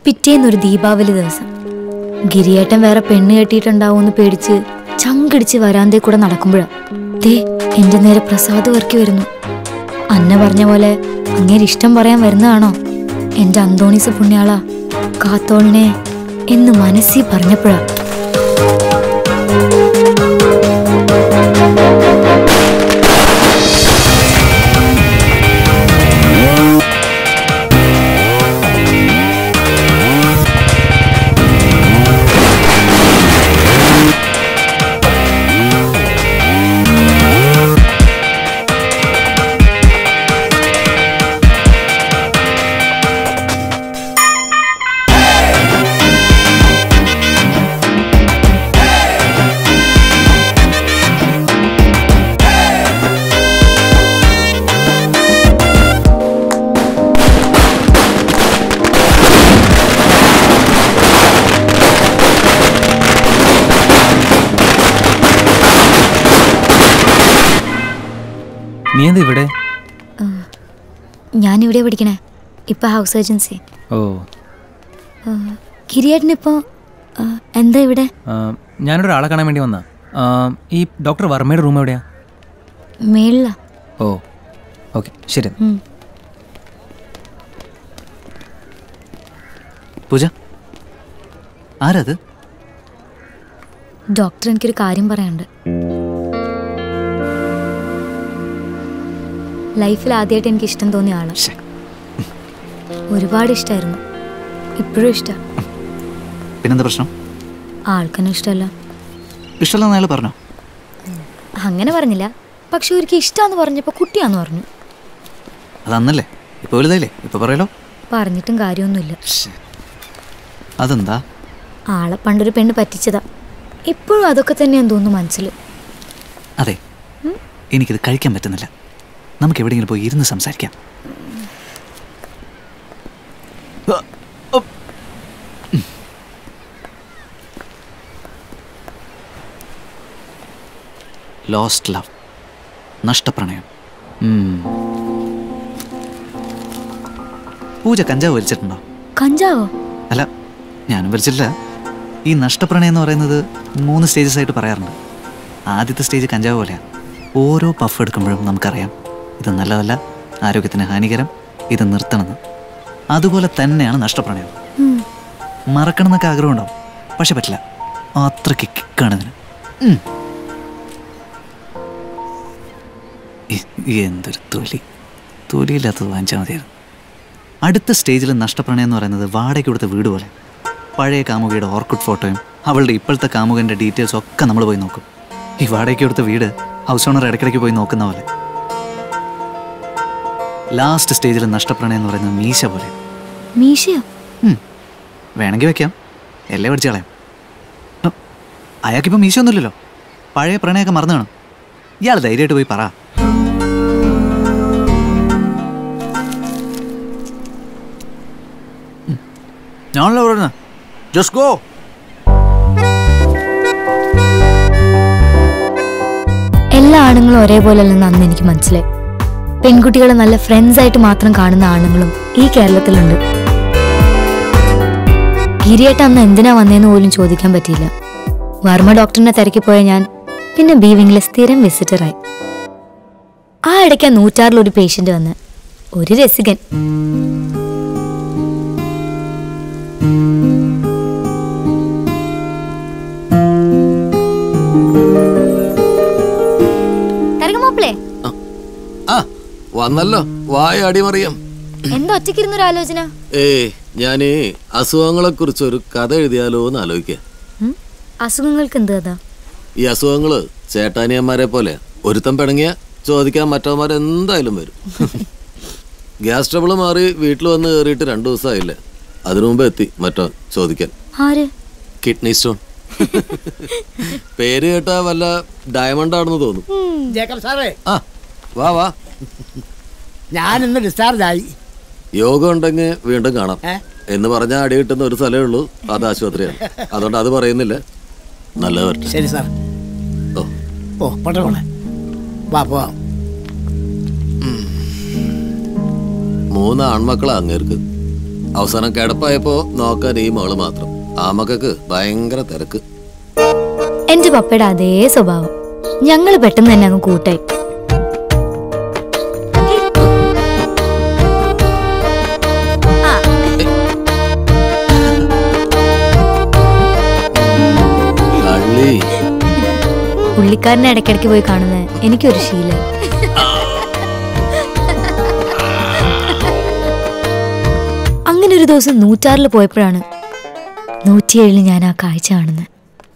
പിറ്റേന്നൊരു ദീപാവലി ദിവസം ഗിരിയേട്ടൻ വേറെ പെണ്ണ് കെട്ടിയിട്ടുണ്ടാവുമെന്ന് പേടിച്ച് ചങ്കിടിച്ച് വരാന്തേ കൂടെ നടക്കുമ്പോഴാ ദേ എന്റെ നേരെ പ്രസാദ് വർക്കി വരുന്നു അന്ന പറഞ്ഞ പോലെ അങ്ങേര് ഇഷ്ടം പറയാൻ വരുന്നതാണോ എന്റെ അന്തോണീസ് പുണ്യാള കാത്തോളിനെ എന്ന് മനസ്സിൽ പറഞ്ഞപ്പോഴാ നീ എന്താ ഇവിടെ ഞാനിവിടെ പഠിക്കണേ ഇപ്പൊ ഹൗസ് ഏജൻസി ഓ ഗിരിയേട്ടനിപ്പോ ആ, എന്താ ഇവിടെ ആ, ഞാനൊരാളെ കാണാൻ വേണ്ടി വന്നാ ആ, ഈ ഡോക്ടർ വർമ്മയുടെ റൂം എവിടെയാ മേളിലാ ഓ ഓക്കെ ശരി ഉം. പൂജ ആരത് ഡോക്ടർ എനിക്കൊരു കാര്യം പറയാനുണ്ട് ലൈഫിൽ ആദ്യമായിട്ട് എനിക്ക് ഇഷ്ടം തോന്നിയ ആള് ശ്ശെ. ഒരുപാട് ഇഷ്ടമായിരുന്നു ഇപ്പോഴും ഇഷ്ടം പിന്നെന്താ പ്രശ്നം ആൾക്കെന്നെ ഇഷ്ടമല്ല ഇഷ്ടമല്ലെന്ന് അയാൾ പറഞ്ഞോ അങ്ങനെ പറഞ്ഞില്ല പക്ഷെ ഒരിക്കൽ ഇഷ്ടമാന്ന് പറഞ്ഞപ്പോൾ കുട്ടിയാന്ന് പറഞ്ഞു അത് അന്നല്ലേ ഇപ്പൊ വലുതായില്ലേ ഇപ്പൊ പറയാലോ പറഞ്ഞിട്ടും കാര്യമൊന്നുമില്ല ശ്ശെ. അതെന്താ ആളെ പണ്ടൊരു പെണ്ണ് പറ്റിച്ചതാ ഇപ്പോഴും അതൊക്കെ തന്നെയാന്ന് തോന്നുന്നു മനസ്സിൽ അതെ എനിക്കിത് കഴിക്കാൻ പറ്റുന്നില്ല നമുക്ക് എവിടെയെങ്കിലും പോയി ഇരുന്ന് സംസാരിക്കാം ലോസ്റ്റ് ലവ് നഷ്ടപ്രണയം ഉം. പൂജ കഞ്ചാവ് വലിച്ചിട്ടുണ്ടോ കഞ്ചാവോ അല്ല ഞാനും വലിച്ചിട്ടില്ല ഈ നഷ്ടപ്രണയം എന്ന് പറയുന്നത് മൂന്ന് സ്റ്റേജസ് ആയിട്ട് പറയാറുണ്ട് ആദ്യത്തെ സ്റ്റേജ് കഞ്ചാവ് പോലെയാണ് ഓരോ പഫ് എടുക്കുമ്പോഴും നമുക്കറിയാം ഇത് നല്ലതല്ല ആരോഗ്യത്തിന് ഹാനികരം ഇത് നിർത്തണമെന്ന് അതുപോലെ തന്നെയാണ് നഷ്ടപ്രണയം ഉം. മറക്കണം എന്നൊക്കെ ആഗ്രഹം ഉണ്ടാവും പക്ഷെ പറ്റില്ല അത്രയ്ക്ക് കിക്കാണ് ഇതിന് ഉം. ഇ- എന്തൊരു തൊലി തൊലിയില്ലാത്തത് വാങ്ങിച്ചാൽ മതിയായിരുന്നു അടുത്ത സ്റ്റേജിൽ നഷ്ടപ്രണയം എന്ന് പറയുന്നത് വാടകയ്ക്ക് കൊടുത്ത വീട് പോലെ പഴയ കാമുകിയുടെ ഓർക്കുഡ് ഫോട്ടോയും അവളുടെ ഇപ്പോഴത്തെ കാമുകൻ്റെ ഡീറ്റെയിൽസും ഒക്കെ നമ്മൾ പോയി നോക്കും ഈ വാടകയ്ക്ക് കൊടുത്ത വീട് ഹൗസ് ഓണർ ഇടയ്ക്കിടയ്ക്ക് പോയി നോക്കുന്ന പോലെ ലാസ്റ്റ് സ്റ്റേജിൽ നഷ്ടപ്രണയം എന്ന് പറയുന്നത് മീശ പോലെ മീശയോ ഉം. വേണമെങ്കിൽ വെക്കാം എല്ലേ പഠിച്ചു കളയാം ഉം. അയാൾക്കിപ്പോൾ മീശയൊന്നുമില്ലല്ലോ പഴയ പ്രണയമൊക്കെ മറന്നു കാണും ഇയാൾ ധൈര്യമായിട്ട് പോയി പറ ഉം. ഞാനല്ലോ പറയുന്നത് ജസ്റ്റ് ഗോ എല്ലാ ആണുങ്ങളും ഒരേപോലെ അല്ലെന്ന് അന്ന് എനിക്ക് മനസ്സിലായി പെൺകുട്ടികളെ നല്ല ഫ്രണ്ട്സ് ആയിട്ട് മാത്രം കാണുന്ന ആണുങ്ങളും ഈ കേരളത്തിലുണ്ട് ഗിരിയേട്ട അന്ന് എന്തിനാ വന്നേന്ന് പോലും ചോദിക്കാൻ പറ്റിയില്ല വർമ്മ ഡോക്ടറിനെ തിരക്കി പോയ ഞാൻ പിന്നെ ബി വിങ്ങിലെ സ്ഥിരം വിസിറ്ററായി ആ ഇടയ്ക്ക് ആ നൂറ്റാറിൽ ഒരു പേഷ്യന്റ് വന്ന് ഒരു രസികൻ തരകമാപ്പിളേ ആ വന്നല്ലോ വായ അടിമറിയാം എന്താ ഒറ്റയ്ക്കിരുന്നൊരു ആലോചന ഏയ് ഞാനേ അസുഖങ്ങളെ കുറിച്ച് ഒരു കഥ എഴുതിയാലോ എന്ന് ആലോചിക്കുക ഉം? അസുഖങ്ങൾക്ക് എന്ത് കഥ ഈ അസുഖങ്ങള് ചേട്ടാനിയന്മാരെ പോലെ ഒരുത്തൻ പിണങ്ങിയ ചോദിക്കാൻ മറ്റവന്മാർ എന്തായാലും വരും ഗ്യാസ് ട്രബിൾ മാറി വീട്ടിൽ വന്ന് കയറിയിട്ട് രണ്ടു ദിവസമായില്ലേ അതിനു മുമ്പ് എത്തി മറ്റോ ചോദിക്കാൻ ആര് കിഡ്നി സ്റ്റോൺ പേര് കേട്ടാ വല്ല ഡയമണ്ട് ആണെന്ന് തോന്നും ജേക്കബ് സാറേ ആ വാ വാ ഞാൻ ഇന്ന് ഡിസ്ചാർജ് ആയി യോഗം ഉണ്ടെങ്കിൽ വീണ്ടും കാണാം ഏ? എന്ന് പറഞ്ഞാൽ അടി കിട്ടുന്ന ഒരു സ്ഥലമേ ഉള്ളൂ അത് ആശുപത്രിയാണ് അതുകൊണ്ട് അത് പറയുന്നില്ല നല്ലത് വരട്ടെ ശരി സാർ ഓ ഓ പോട്ടെ പോണേ വാ പോവാം മൂന്ന് ആൺമക്കളാ അങ്ങേർക്ക് അവസാനം കിടപ്പായപ്പോ നോക്കാൻ ഈ മോള് മാത്രം ആ മക്കൾക്ക് ഭയങ്കര തിരക്ക് എന്റെ പപ്പയുടെ അതേ സ്വഭാവം ഞങ്ങള് പെട്ടെന്ന് തന്നെ അങ്ങ് കൂട്ടായി കള്ളി പുള്ളിക്കാരനെ ഇടയ്ക്കിടയ്ക്ക് പോയി കാണുന്നത് എനിക്കൊരു ശീലം അങ്ങനെ ഒരു ദിവസം നൂറ്റാറിൽ പോയപ്പോഴാണ് നൂറ്റിയേഴിൽ ഞാൻ ആ കാഴ്ച കാണുന്നത്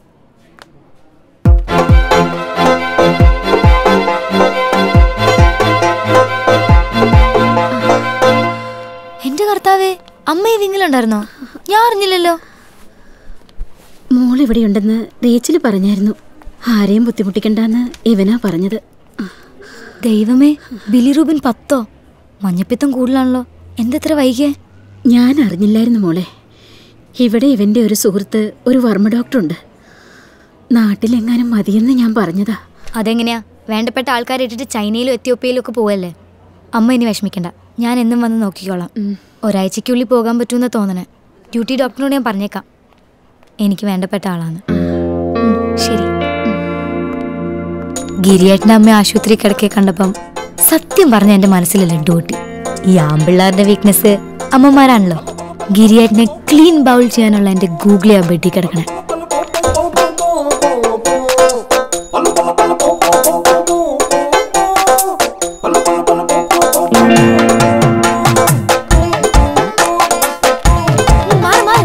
എന്റെ കർത്താവേ അമ്മ ഈ വിങ്ങിലുണ്ടായിരുന്നോ ഞാൻ അറിഞ്ഞില്ലല്ലോ മോൾ ഇവിടെയുണ്ടെന്ന് റേച്ചിൽ പറഞ്ഞായിരുന്നു ആരെയും ബുദ്ധിമുട്ടിക്കണ്ടെന്ന് ഇവനാ പറഞ്ഞത് ദൈവമേ ബിലി റൂബിൻ പത്തോ മഞ്ഞപ്പിത്തം കൂടുതലാണല്ലോ എന്തെത്ര വൈകിയേ ഞാൻ അറിഞ്ഞില്ലായിരുന്നു മോളെ ഇവിടെ ഇവന്റെ ഒരു സുഹൃത്ത് ഒരു വർമ്മ ഡോക്ടറുണ്ട് നാട്ടിലെങ്ങാനും മതിയെന്ന് ഞാൻ പറഞ്ഞതാ അതെങ്ങനെയാ വേണ്ടപ്പെട്ട ആൾക്കാരെ ഇട്ടിട്ട് ചൈനയിലും എത്യോപ്യയിലും ഒക്കെ പോവല്ലേ അമ്മ ഇനി വിഷമിക്കണ്ട ഞാൻ എന്നും വന്ന് നോക്കിക്കോളാം ഒരാഴ്ചയ്ക്കുള്ളിൽ പോകാൻ പറ്റുമെന്ന് തോന്നണേ ഡ്യൂട്ടി ഡോക്ടറിനോട് ഞാൻ പറഞ്ഞേക്കാം എനിക്ക് വേണ്ടപ്പെട്ട ആളാണ് ഉം, ശരി ഗിരിയേട്ടൻ്റെ അമ്മ ആശുപത്രി കിടക്കെ കണ്ടപ്പം സത്യം പറഞ്ഞ എൻ്റെ മനസ്സിലല്ല ഡ്യൂട്ടി ഈ ആമ്പിള്ളാരുടെ വീക്ക്നെസ് അമ്മമാരാണല്ലോ ഗിരിയേട്ടനെ ക്ലീൻ ബൗൾ ചെയ്യാനുള്ള എൻ്റെ ഗൂഗിളിയാ ബെഡി കിടക്കണേ മാറ്, മാറ്.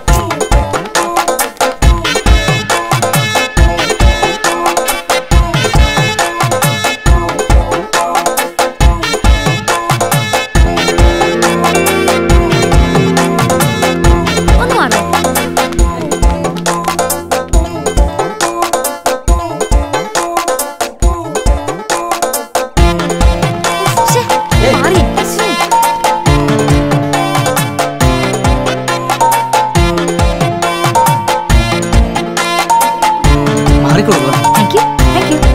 ഒന്ന് മാറോ ശ്ശെ, മാറി. ശ്ശെ. മാറിക്കൊടുക്കുക Thank you, thank you.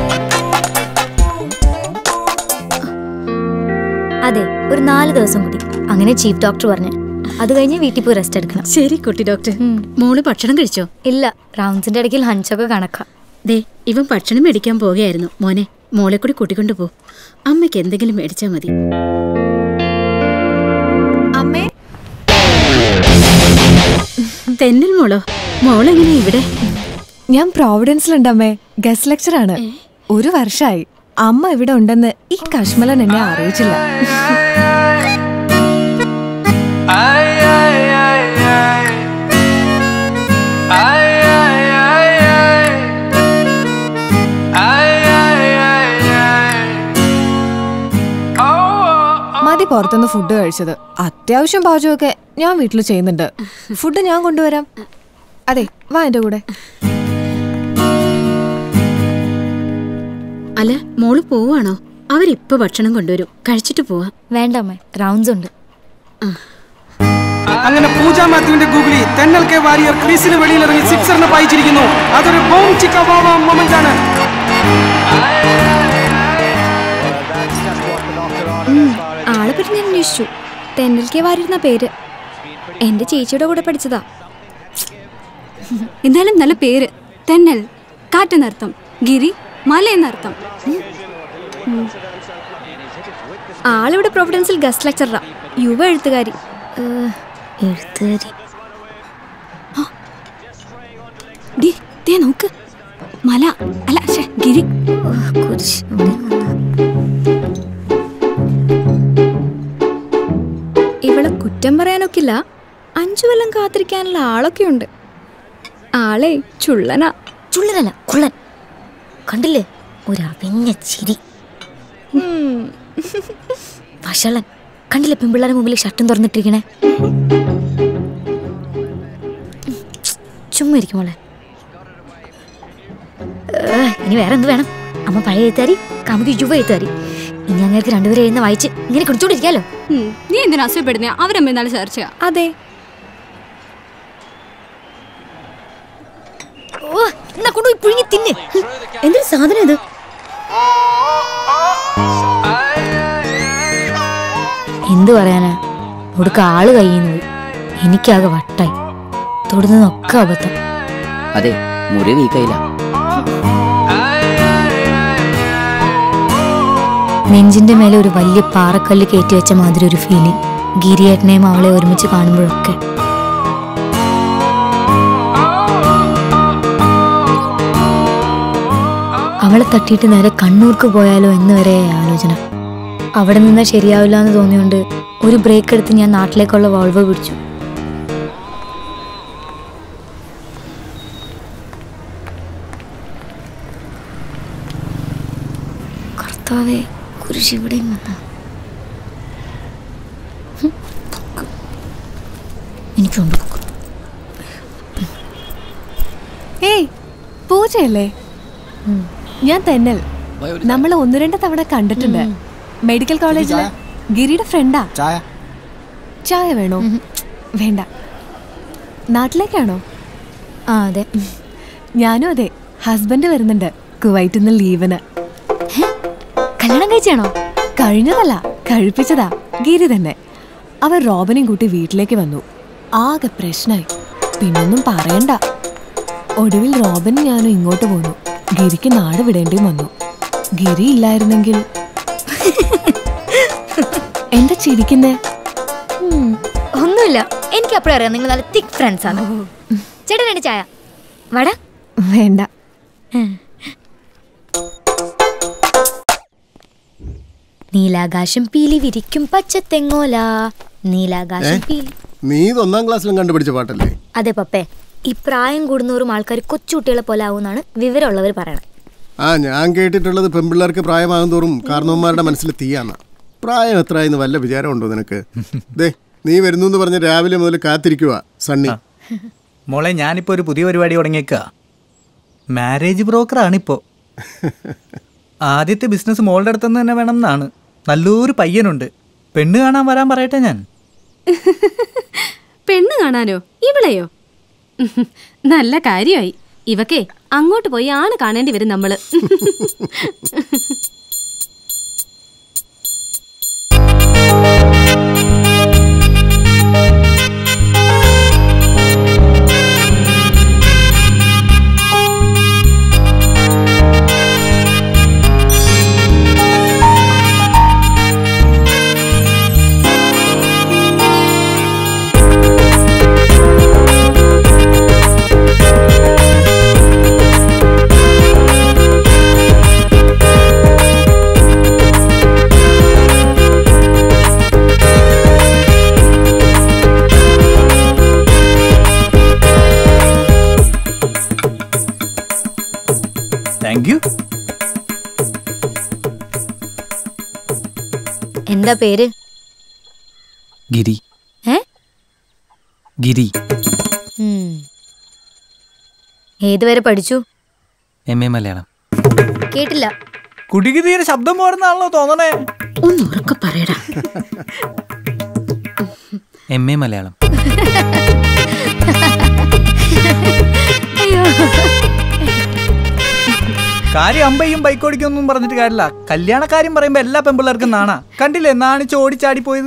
അതെ ഒരു നാല് ദിവസം കൂടി അങ്ങനെ ചീഫ് ഡോക്ടർ പറഞ്ഞു അത് കഴിഞ്ഞ് വീട്ടിൽ പോയി റെസ്റ്റ് എടുക്കണം ശരി കുട്ടി ഡോക്ടർ ഉം. മോള് ഭക്ഷണം കഴിച്ചോ ഇല്ല റൗണ്ട്സിന്റെ ഇടയ്ക്ക് ലഞ്ചൊക്കെ കണക്കാം ദേ ഇവൻ ഭക്ഷണം മേടിക്കാൻ പോവുകയായിരുന്നു മോനെ മോളെ കൂടി കൂട്ടിക്കൊണ്ടു പോ അമ്മയ്ക്ക് എന്തെങ്കിലും മേടിച്ചാ മതി അമ്മേ തെന്നൽ മോളോ മോളെങ്ങനെ ഇവിടെ ഞാൻ പ്രോവിഡൻസിലുണ്ട് അമ്മേ ഗസ്റ്റ് ലെക്ചർ ആണ് ഒരു വർഷമായി അമ്മ ഇവിടെ ഉണ്ടെന്ന് ഈ കശ്മലൻ എന്നെ അറിയിച്ചില്ല മതി പുറത്തുനിന്ന് ഫുഡ് കഴിച്ചത് അത്യാവശ്യം പാചകമൊക്കെ ഞാൻ വീട്ടിൽ ചെയ്യുന്നുണ്ട് ഫുഡ് ഞാൻ കൊണ്ടുവരാം അതെ വാ എന്റെ കൂടെ അല്ല മോള് പോവാണോ അവരിപ്പൊ ഭക്ഷണം കൊണ്ടുവരും കഴിച്ചിട്ട് പോവാം വേണ്ട അമ്മേ റൗണ്ട്സ് ഉണ്ട് അങ്ങനെ പൂജ മാത്യുവിന്റെ ഗൂഗിളി തെന്നൽ കെ വാരിയർ ക്രീസിന് വെളിയിലിറങ്ങി സിക്സറിന് പായിച്ചിരിക്കുന്നു അതൊരു ബോം ചിക്ക ബോബ മൊമെന്റ് ആണ് ആളെ പറ്റി ഞാൻ അന്വേഷിച്ചു തെന്നൽ കെ വാരിരുന്ന പേര് എന്റെ ചേച്ചിയുടെ കൂടെ പഠിച്ചതാ എന്തായാലും നല്ല പേര് തെന്നൽ കാറ്റെന്നർത്ഥം ഗിരി മല എന്നർത്ഥം ആളിവിടെ പ്രൊവിഡൻസിൽ ഗസ്റ്റ് ലെക്ചറാ യുവ എഴുത്തുകാരി ഏഹ്, എഴുത്തുകാരി ദേ, ദേ നോക്ക് മല അല്ല ശ്ശെ, ഗിരി ഓ, കുരിശ്. ഇവിടെ വന്നു. ഇവളെ കുറ്റം പറയാനൊക്കില്ല അഞ്ചു കൊല്ലം കാത്തിരിക്കാനുള്ള ആളൊക്കെ ഉണ്ട് ആളെ ചുള്ളനാ ചുള്ളനല്ല കുള്ളൻ കണ്ടില്ലേ ഒരു അവിഞ്ഞ ചിരി വഷളൻ കണ്ടില്ലേ പെൺപിള്ളേരുടെ മുമ്പിൽ ഷർട്ടും തുറന്നിട്ടിരിക്കണേ ചുമ്മാ ഇരിക്കും മോളെ ഏ, ഇനി വേറെ എന്ത് വേണം അമ്മ പഴയ എഴുത്താരി കാമുകി യുവ എഴുത്താരി ഇനി അങ്ങേക്ക് രണ്ടുപേരും എഴുതുന്ന വായിച്ച് ഇങ്ങനെ കുടിച്ചോണ്ടിരിക്കാലോ ഉം, നീ എന്തിനാ അസൂയപ്പെടുന്നേ അവരമ്മ എന്നാലും ചർച്ചയാ അതെ ഓ എന്നാ കൊണ്ടുപോയി പുഴുങ്ങി തിന്ന് എന്തൊരു സാധനം ഇത് എന്തു പറയാനാ ഒടുക്ക ആള് കയ്യുന്നു പോയി എനിക്കാകെ വട്ടായി തൊടുന്നതൊക്കെ അബദ്ധം അതെ മുറി വീക്കായില്ല നെഞ്ചിന്റെ മേലെ ഒരു വലിയ പാറക്കല്ല് കയറ്റി വെച്ച മാതിരി ഒരു ഫീലിംഗ് ഗിരിയേട്ടനെയും അവളെ ഒരുമിച്ച് കാണുമ്പോഴൊക്കെ അവളെ തട്ടിയിട്ട് നേരെ കണ്ണൂർക്ക് പോയാലോ എന്ന് വരെ ആലോചന അവിടെ നിന്ന് ശരിയാവില്ല എന്ന് തോന്നിയോണ്ട് ഒരു ബ്രേക്ക് എടുത്ത് ഞാൻ നാട്ടിലേക്കുള്ള വോൾവോ പിടിച്ചു കർത്താവേ കുരിശ് ഇവിടെയും വന്ന എനിക്കുണ്ട് പൊക്ക്. ഏയ് പൂജയല്ലേ ഞാൻ തെന്നൽ നമ്മൾ ഒന്ന് രണ്ട് തവണ കണ്ടിട്ടുണ്ട് മെഡിക്കൽ കോളേജില് ഗിരിയുടെ ഫ്രണ്ടാ ചായ ചായ വേണോ വേണ്ട നാട്ടിലേക്കാണോ ആ അതെ ഞാനും അതെ ഹസ്ബൻഡ് വരുന്നുണ്ട് കുവൈറ്റിൽ നിന്ന് ലീവിന് കല്യാണം കഴിച്ചാണോ കഴിഞ്ഞതല്ല കഴിപ്പിച്ചതാ ഗിരി തന്നെ അവർ റോബനെയും കൂട്ടി വീട്ടിലേക്ക് വന്നു ആകെ പ്രശ്നായി പിന്നൊന്നും പറയണ്ട ഒടുവിൽ റോബനും ഞാനും ഇങ്ങോട്ട് പോന്നു ഗിരിക്ക് നാട് വിടേണ്ടിയും വന്നു ഗിരി ഇല്ലായിരുന്നെങ്കിൽ എന്താ ചിരിക്കുന്നേ ഉം, ഒന്നുമില്ല എനിക്ക് അപ്പോഴും അറിയാം നിങ്ങൾ നല്ല തിക് ഫ്രണ്ട്സ് ആണ് ചേട്ടൻ രണ്ട് ചായ വട വേണ്ട നീലാകാശം പീലി വിരിക്കും പച്ചത്തെങ്ങോല നീലാകാശം ഏ? പീലി നീ ഇത് ഒന്നാം ക്ലാസ്സിലും കണ്ടുപിടിച്ച പാട്ടല്ലേ അതെ പപ്പേ ഈ പ്രായം കൂടുന്നോറും ആൾക്കാർ കൊച്ചുകുട്ടികളെ പോലെ ആവുമെന്നാണ് വിവരമുള്ളവർ പറയണത് ആ ഞാൻ കേട്ടിട്ടുള്ളത് പെൺപിള്ളേർക്ക് പ്രായമാകും തോറും കാരണവന്മാരുടെ മനസ്സിൽ തീയാന്ന പ്രായം എത്രയെന്ന് വല്ല വിചാരമുണ്ടോ നിനക്ക് ദേ നീ വരുന്നു എന്ന് പറഞ്ഞ് രാവിലെ മുതൽ കാത്തിരിക്കുക സണ്ണി മോളെ ഞാനിപ്പോ ഒരു പുതിയ പരിപാടി തുടങ്ങിയേക്ക മാരേജ് ബ്രോക്കറാണിപ്പോ ആദ്യത്തെ ബിസിനസ് മോളുടെ അടുത്തുനിന്ന് തന്നെ വേണം എന്നാണ് നല്ലൊരു പയ്യനുണ്ട് പെണ്ണ് കാണാൻ വരാൻ പറയട്ടെ ഞാൻ പെണ്ണ് കാണാനോ ഇവളെയോ നല്ല കാര്യമായി ഇവക്കേ അങ്ങോട്ട് പോയി ആണ് കാണേണ്ടി വരും നമ്മള് താങ്ക് യു എന്താ പേര് ഗിരി ഏ ഗിരി ഉം. ഏതുവരെ പഠിച്ചു എം എ മലയാളം കേട്ടില്ല കുടിക്ക് തീരെ ശബ്ദം പോരുന്നാണല്ലോ തോന്നണേ ഒന്ന് ഉറക്കെ പറയടാ എം എ മലയാളം അയ്യോ കാര്യം അമ്പയും ബൈക്ക് ഓടിക്കൊന്നും പറഞ്ഞിട്ട് കാര്യമില്ല കല്യാണക്കാര്യം പറയുമ്പോ എല്ലാ പെമ്പിള്ളേർക്കും നാണാ കണ്ടില്ലേ നാണിച്ച് ഓടിച്ചാടി പോയത്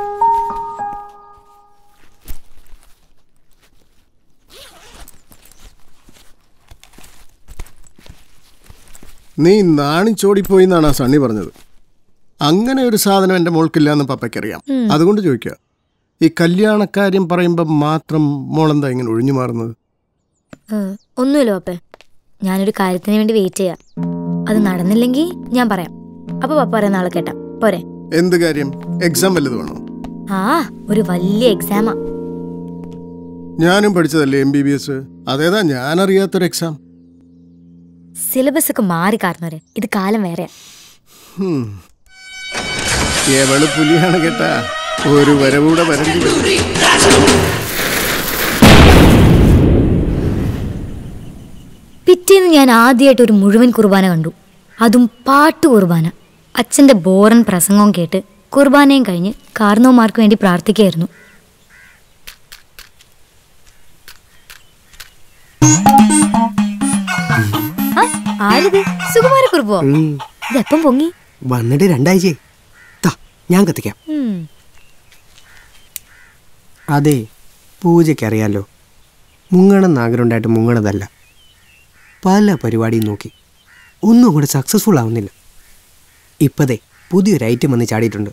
നീ നാണിച്ചോടിപ്പോയി എന്നാണ് ആ സണ്ണി പറഞ്ഞത് അങ്ങനെ ഒരു സാധനം എൻ്റെ മോൾക്കില്ല എന്ന് പപ്പയ്ക്കറിയാം ഉം. അതുകൊണ്ട് ചോദിക്കുക ഈ കല്യാണക്കാര്യം പറയുമ്പോൾ മാത്രം മോളെന്താ ഇങ്ങനെ ഒഴിഞ്ഞു മാറുന്നത് ഏ, ഒന്നുമില്ല പപ്പേ ഞാനൊരു കാര്യത്തിന് വേണ്ടി വെയിറ്റ് ചെയ്യാം അത് നടന്നില്ലെങ്കിൽ ഞാൻ പറയാം അപ്പൊ പപ്പ പറയുന്ന ആളെ കേട്ടാ പോരെ എന്ത് കാര്യം എക്സാം വല്ലത് വേണോ ആ ഒരു വലിയ എക്സാമാ ഞാനും പഠിച്ചതല്ലേ എം ബി ബി എസ് അതേതാ ഞാനറിയാത്തൊരു എക്സാം സിലബസ് ഒക്കെ മാറി കാരണവരെ ഇത് കാലം വേറെയാ ഹും. എവള് പുലിയാണ് കേട്ടാ ഒരു വരവൂടെ വരണ്ടി വരും. പിറ്റേന്ന് ഞാൻ ആദ്യമായിട്ട് ഒരു മുഴുവൻ കുർബാന കണ്ടു അതും പാട്ട് കുർബാന അച്ഛന്റെ ബോറൻ പ്രസംഗവും കേട്ട് കുർബാനയും കഴിഞ്ഞ് കാർന്നോമാർക്ക് വേണ്ടി പ്രാർത്ഥിക്കുകയായിരുന്നു ആ, ആരിത് സുകുമാര കുറുപ്പോ ഇതെപ്പം പൊങ്ങി വന്നിട്ട് രണ്ടാഴ്ചയായി താ ഞാൻ കത്തിക്കാം ഉം. അതെ പൂജയ്ക്ക് അറിയാലോ മുങ്ങണം ആഗ്രഹമുണ്ടായിട്ട് മുങ്ങണതല്ല പല പരിപാടിയും നോക്കി ഒന്നും കൂടെ സക്സസ്ഫുൾ ആവുന്നില്ല ഇപ്പതേ പുതിയൊരു ഐറ്റം വന്ന് ചാടിയിട്ടുണ്ട്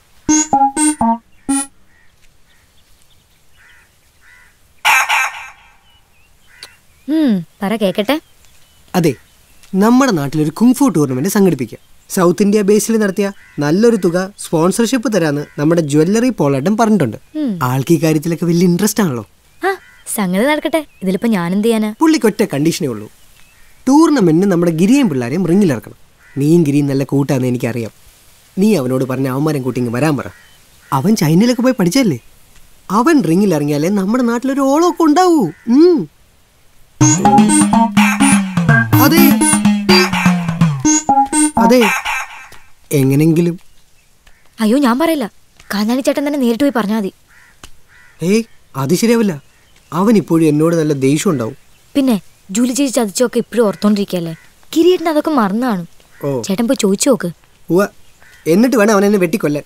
ഉം, പറ കേക്കട്ടെ അതെ നമ്മുടെ നാട്ടിലൊരു കുങ്ഫു ടൂർണമെന്റ് സംഘടിപ്പിക്കുക സൗത്ത് ഇന്ത്യ ബേസിൽ നടത്തിയ നല്ലൊരു തുക സ്പോൺസർഷിപ്പ് തരാന്ന് നമ്മുടെ ജ്വല്ലറി പോളേട്ടൻ പറഞ്ഞിട്ടുണ്ട് ഉം. ആൾക്ക് ഈ കാര്യത്തിലൊക്കെ വലിയ ഇൻട്രസ്റ്റ് ആണല്ലോ ആ സംഗതി നടക്കട്ടെ ഇതിലിപ്പോ ഞാൻ എന്ത് ചെയ്യാനാ പുള്ളിക്ക് ഒറ്റ കണ്ടീഷനേ ഉള്ളൂ ടൂർണമെന്റിന് നമ്മുടെ ഗിരിയും പിള്ളേരെയും റിങ്ങിലിറക്കണം നീയും ഗിരിയും നല്ല കൂട്ടാന്ന് എനിക്കറിയാം നീ അവനോട് പറഞ്ഞ അവന്മാരും കൂട്ടി ഇങ്ങ് വരാൻ പറ അവൻ ചൈനയിലൊക്കെ പോയി പഠിച്ചല്ലേ അവൻ റിങ്ങിൽ ഇറങ്ങിയാലേ നമ്മുടെ നാട്ടിലൊരു ഓളമൊക്കെ ഉണ്ടാവൂ ഉം. അതെ അതെ എങ്ങനെങ്കിലും അയ്യോ ഞാൻ പറയില്ല കാഞ്ഞാണി ചേട്ടൻ തന്നെ നേരിട്ട് പോയി പറഞ്ഞാൽ മതി ഏയ് അത് ശരിയാവില്ല അവൻ ഇപ്പോഴും എന്നോട് നല്ല ദേഷ്യം ഉണ്ടാവും പിന്നെ ജൂലി ചേച്ചി ചതിച്ചൊക്കെ ഇപ്പോഴും ഓർത്തോണ്ടിരിക്കല്ലേ കിരീട്ടിന് അതൊക്കെ മറന്നു കാണും ഓ ചേട്ടൻ പോയി ചോദിച്ചു നോക്ക് ഉവ്വ എന്നിട്ട് വേണം അവൻ എന്നെ വെട്ടിക്കൊല്ലാൻ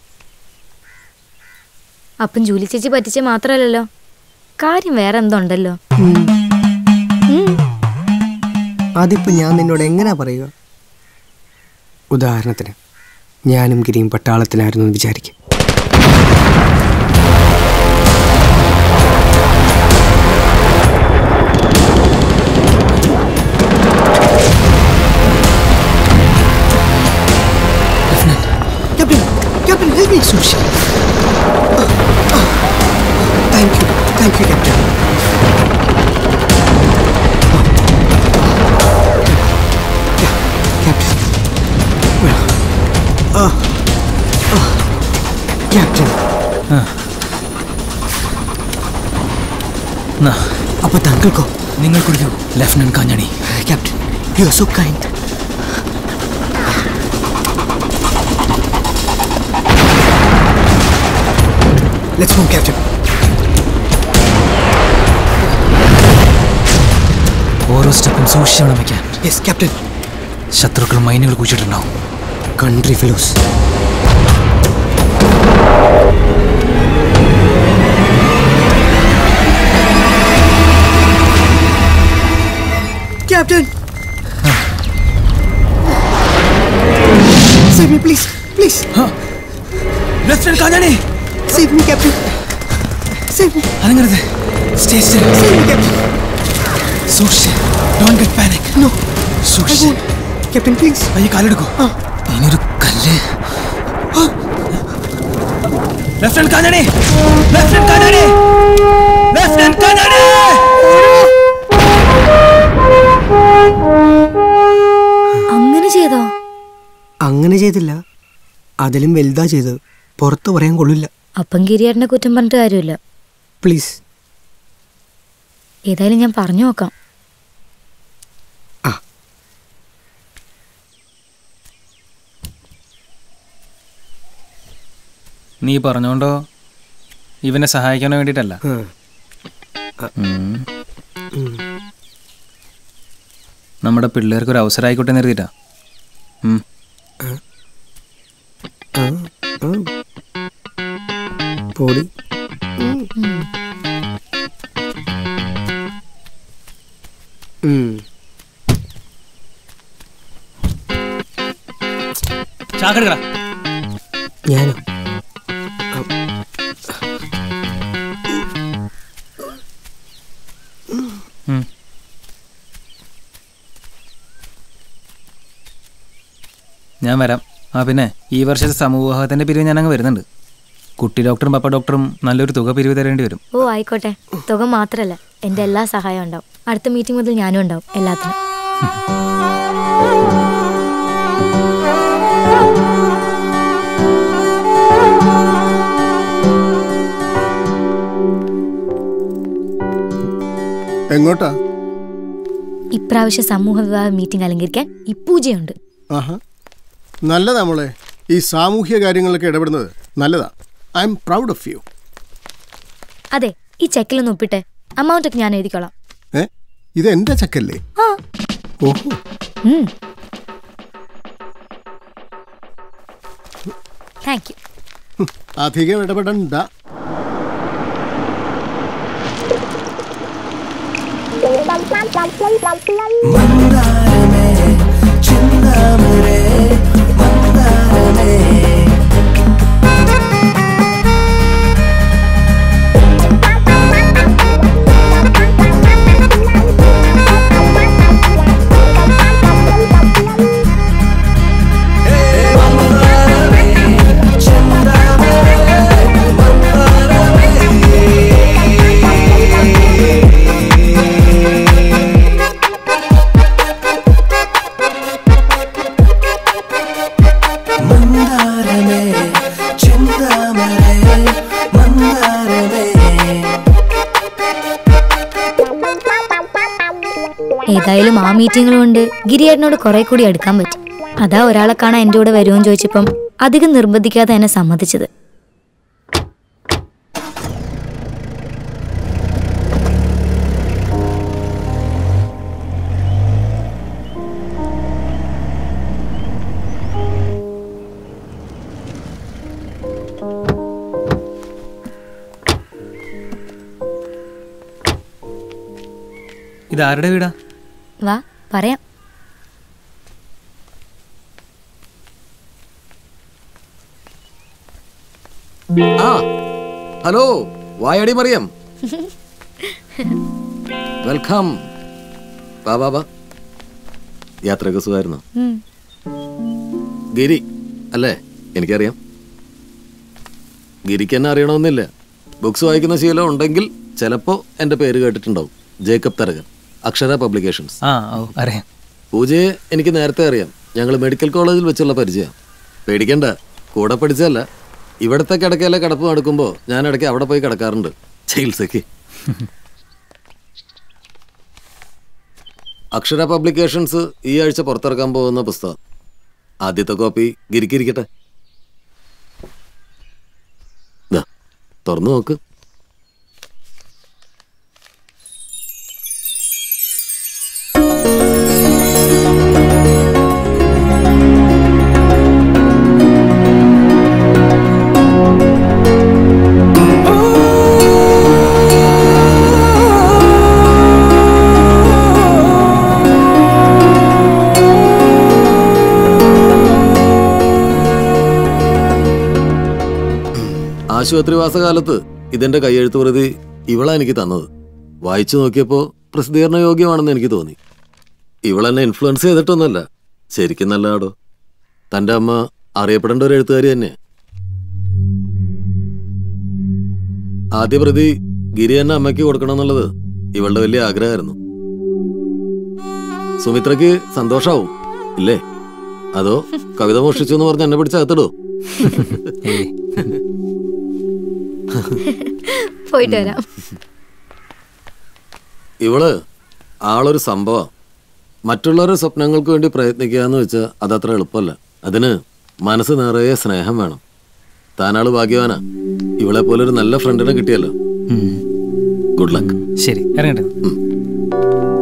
അപ്പം ജൂലി ചേച്ചി പറ്റിച്ച മാത്രമല്ലല്ലോ കാര്യം വേറെ എന്തോ ഉണ്ടല്ലോ അതിപ്പോ ഞാൻ നിന്നോട് എങ്ങനെയാ പറയുക ഉദാഹരണത്തിന് ഞാനും ഗിരിയും പട്ടാളത്തിലായിരുന്നു എന്ന് വിചാരിക്കും Captain, Captain, help me. Sushi. Thank you, thank you, Captain. Captain. Well, uh, uh, Captain. അപ്പൊ താങ്കൾക്കോ നിങ്ങൾ കുടിക്കൂ lieutenant Kanjani captain you are so kind let's move captain ഓരോ സ്റ്റെപ്പും സൂക്ഷിച്ച് വേണം വയ്ക്കാൻ യെസ് ക്യാപ്റ്റൻ ശത്രുക്കൾ മൈനുകൾ കുഴിച്ചിട്ടുണ്ടാവും country fellows captain save me please please lieutenant Kanjani save me captain save me അനങ്ങരുത് stay still save me captain സൂക്ഷിച്ച് ഡോണ്ട് ഗെറ്റ് പാനിക് നോ സൂക്ഷിച്ച് ക്യാപ്റ്റൻ പ്ലീസ് പയ്യെ കാലെടുക്കൂ ഇനിയൊരു കല്ല് lieutenant Kanjani lieutenant Kanjani lieutenant Kanjani അങ്ങനെ ചെയ്തോ അങ്ങനെ ചെയ്തില്ല അതിലും വലുതാ ചെയ്തത് പുറത്ത് പറയാൻ കൊള്ളില്ല അപ്പം കിരിയേട്ടനെ കുറ്റം പറഞ്ഞിട്ട് കാര്യമില്ല പ്ലീസ് ഏതായാലും ഞാൻ പറഞ്ഞു നോക്കാം നീ പറഞ്ഞോണ്ടോ ഇവനെ സഹായിക്കാൻ വേണ്ടിയിട്ടല്ല ഉം. നമ്മുടെ പിള്ളേർക്ക് ഒരു അവസരം ആയിക്കോട്ടെ എന്ന് കരുതിയിട്ടാ ഉം. പോടി ഉം. ചാക്കെടുക്കടാ ഞാനോ ഉം. ഞാൻ വരാം ആ പിന്നെ ഈ വർഷത്തെ സമൂഹത്തിന്റെ പിരിവ് ഞാൻ അങ്ങ് വരുന്നുണ്ട് കുട്ടി ഡോക്ടറും പപ്പ ഡോക്ടറും നല്ലൊരു തുക പിരിവ് തരേണ്ടി വരും ഓ ആയിക്കോട്ടെ തുക മാത്രമല്ല എൻ്റെ എല്ലാ സഹായവും ഉണ്ടാവും അടുത്ത മീറ്റിംഗ് മുതൽ ഞാനും ഉണ്ടാവും എല്ലാത്തിനും എങ്ങോട്ടാ ഇപ്രാവശ്യം സമൂഹ വിവാഹ മീറ്റിംഗ് അലങ്കരിക്കാൻ ഈ പൂജയുണ്ട് ആഹാ നല്ലതാ മോളെ ഈ സാമൂഹ്യ കാര്യങ്ങളിലൊക്കെ ഇടപെടുന്നത് നല്ലതാ I'm proud of you അതെ ഈ ചെക്കിലൊന്ന് ഒപ്പിട്ടെ amount ഒക്കെ ഞാൻ എഴുതിക്കോളാം ഏ ഇത് എന്റെ ചക്കല്ലേ ആ ഓഹോ ഉം. താങ്ക് യു അധികം ഇടപെടണ്ട ഏതായാലും ആ മീറ്റിംഗ് കൊണ്ട് ഗിരിയേട്ടനോട് കുറെ കൂടി അടുക്കാൻ പറ്റും അതാ ഒരാളെ കാണാൻ എൻ്റെ കൂടെ വരുമെന്ന് ചോദിച്ചപ്പം അധികം നിർബന്ധിക്കാതെ എന്നെ സമ്മതിച്ചത് ഇത് ആരുടെ വീടാ വാ പറയാം ആ ഹലോ വായടി മറിയം വെൽക്കം വാ വാ വാ യാത്രയൊക്കെ സുഖമായിരുന്നു ഉം. ഗിരി അല്ലേ എനിക്കറിയാം ഗിരിക്ക് എന്നെ അറിയണമെന്നില്ല ബുക്സ് വായിക്കുന്ന ശീലം ഉണ്ടെങ്കിൽ ചിലപ്പോൾ എൻ്റെ പേര് കേട്ടിട്ടുണ്ടാവും ജേക്കബ് തരകൻ അക്ഷര പബ്ലിക്കേഷൻസ് ആ ഓ അറിയാം പൂജയെ എനിക്ക് നേരത്തെ അറിയാം ഞങ്ങൾ മെഡിക്കൽ കോളേജിൽ വെച്ചുള്ള പരിചയം പേടിക്കണ്ട കൂടെ പഠിച്ചതല്ല ഇവിടുത്തെ കിടക്കയിലെ കിടപ്പ് നടക്കുമ്പോൾ ഞാൻ ഇടയ്ക്ക് അവിടെ പോയി കിടക്കാറുണ്ട് ചികിത്സയ്ക്ക് അക്ഷര പബ്ലിക്കേഷൻസ് ഈ ആഴ്ച പുറത്തിറക്കാൻ പോകുന്ന പുസ്തകം ആദ്യത്തെ കോപ്പി ഗിരിക്കിരിക്കട്ടെ ദാ, തുറന്നു നോക്ക് ആശുപത്രിവാസകാലത്ത് ഇതിന്റെ കയ്യെഴുത്ത് പ്രതി ഇവളാ എനിക്ക് തന്നത് വായിച്ചു നോക്കിയപ്പോ പ്രസിദ്ധീകരണ യോഗ്യമാണെന്ന് എനിക്ക് തോന്നി ഇവളെന്നെ ഇൻഫ്ലുവൻസ് ചെയ്തിട്ടൊന്നുമല്ല ശരിക്കും നല്ലതാടോ തന്റെ അമ്മ അറിയപ്പെടേണ്ട ഒരു എഴുത്തുകാരി തന്നെ ആദ്യ പ്രതി ഗിരി എന്നെ അമ്മയ്ക്ക് കൊടുക്കണം എന്നുള്ളത് ഇവളുടെ വലിയ ആഗ്രഹമായിരുന്നു സുമിത്രയ്ക്ക് സന്തോഷാവും ഇല്ലേ അതോ കവിത മോഷ്ടിച്ചു എന്ന് പറഞ്ഞ് എന്നെ പിടിച്ച് അകത്തിടോ പോയിട്ട് വരാം ഇവള് ആളൊരു സംഭവം മറ്റുള്ളവരുടെ സ്വപ്നങ്ങൾക്ക് വേണ്ടി പ്രയത്നിക്കുക എന്ന് വെച്ചാൽ അതത്ര എളുപ്പമല്ല അതിന് മനസ്സ് നിറയെ സ്നേഹം വേണം താനാള് ഭാഗ്യവാനാ ഇവളെ പോലെ ഒരു നല്ല ഫ്രണ്ടിനെ കിട്ടിയല്ലോ ഗുഡ് ലക്ക് ശരി ഇറങ്ങട്ടെ